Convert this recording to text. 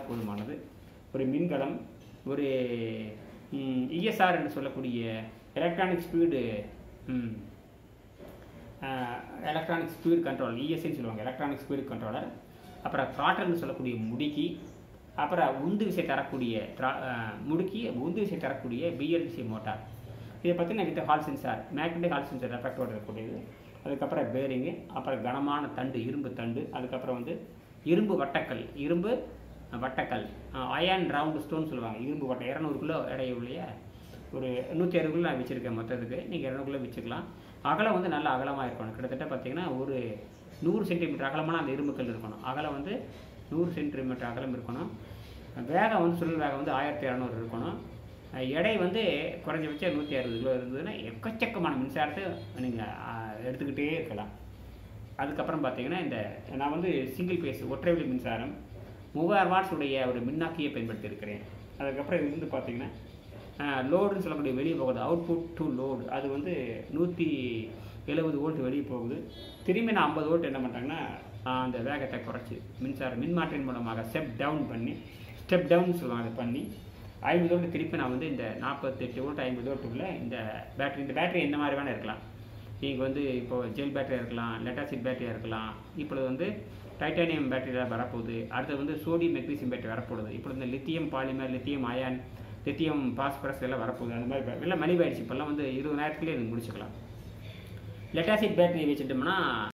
போதுமானது ஒரு மின்கலம் ஒரு இஎஸ்ஆர் என்று சொல்லக்கூடிய electronic speed electronic speed control இஎஸ்சின்னு சொல்லுவாங்க எலக்ட்ரானிக் ஸ்பீட் கண்ட்ரோலர் அப்புறம் த்ராட்டல்னு சொல்லக்கூடிய முடுக்கி அப்புறம் உந்து விசை தரக்கூடிய த்ரா- அஹ், முடுக்கி உந்து விசை தரக்கூடிய பிஎல்சி மோட்டார் இதை பற்றின with hall sensor magnetic hall sensor எஃபெக்டோட இருக்கக்கூடியது அதுக்கப்புறம் பேரிங்கு அப்புறம் கனமான தண்டு இரும்பு தண்டு அதுக்கப்புறம் வந்து இரும்பு வட்டக்கல் இரும்பு வட்டக்கல் அயன் ரவுண்டு ஸ்டோன் சொல்லுவாங்க இரும்பு வட்டை இரநூறு கிலோ எடையுடைய ஒரு நூற்றி அறுபது கிலோ நான் வச்சுருக்கேன் மொத்தத்துக்கு நீங்கள் இரநூறு கிலோ வச்சுக்கலாம் அகலம் வந்து நல்ல அகலமாக இருக்கணும் கிட்டத்தட்ட பார்த்தீங்கன்னா ஒரு நூறு சென்டிமீட்டர் அகலமான அந்த இரும்புக்கல் இருக்கணும் அகலம் வந்து நூறு சென்டிமீட்டர் அகலம் இருக்கணும் வேகம் வந்து சுழல் வேகம் வந்து ஆயிரத்தி இரநூறு இருக்கணும் அஹ் எடை வந்து குறைஞ்சபட்சம் நூற்றி அறுபது கிலோ இருந்ததுன்னா எக்கச்சக்கமான மின்சாரத்தை நீங்கள் எடுத்துக்கிட்டே இருக்கலாம் அதுக்கப்புறம் பார்த்தீங்கன்னா இந்த நான் வந்து சிங்கிள் பேஸ் ஒற்றை வழி மின்சாரம் மூவாயிரம் வாட்ஸ் உடைய ஒரு மின்னாக்கியை பயன்படுத்தி இருக்கிறேன் அதுக்கப்புறம் இது வந்து பார்த்தீங்கன்னா லோடுன்னு சொல்லக்கூடிய வெளியே போகுது அவுட்புட் டு லோடு அது வந்து நூற்றி எழுபது வோல்ட் வெளியே போகுது திரும்பி நான் ஐம்பது வோல்ட் என்ன பண்ணுறாங்கன்னா அந்த வேகத்தை குறைச்சி மின்சாரம் மின்மாற்றின் மூலமாக ஸ்டெப் டவுன் பண்ணி ஸ்டெப் டவுன் சொல்லுவாங்க அதை பண்ணி ஐம்பது வோல்ட் திருப்பி நான் வந்து இந்த நாற்பத்தெட்டு வோல்ட் ஐம்பது வோல்ட்டுக்குள்ள இந்த பேட்டரி இந்த பேட்டரி எந்த மாதிரி வேணால் இருக்கலாம் நீங்கள் வந்து இப்போ ஜெல் பேட்டரியாக இருக்கலாம் லெட்டாசிட் பேட்டரியாக இருக்கலாம் இப்பொழுது வந்து டைட்டானியம் பேட்டரியாக வரப்போகுது அடுத்து வந்து சோடியம் மெக்னீசியம் பேட்டரி வரப்போகுது இப்போ இந்த lithium polymer lithium ion lithium phosphorus எல்லாம் வரப்போகுது அந்த மாதிரி எல்லாம் மலிவாயிடுச்சு இப்போல்லாம் வந்து இருபதாயிரத்துலேயே இது முடிச்சுக்கலாம் லெட்டாசிட் பேட்டரி வச்சுட்டோம்னா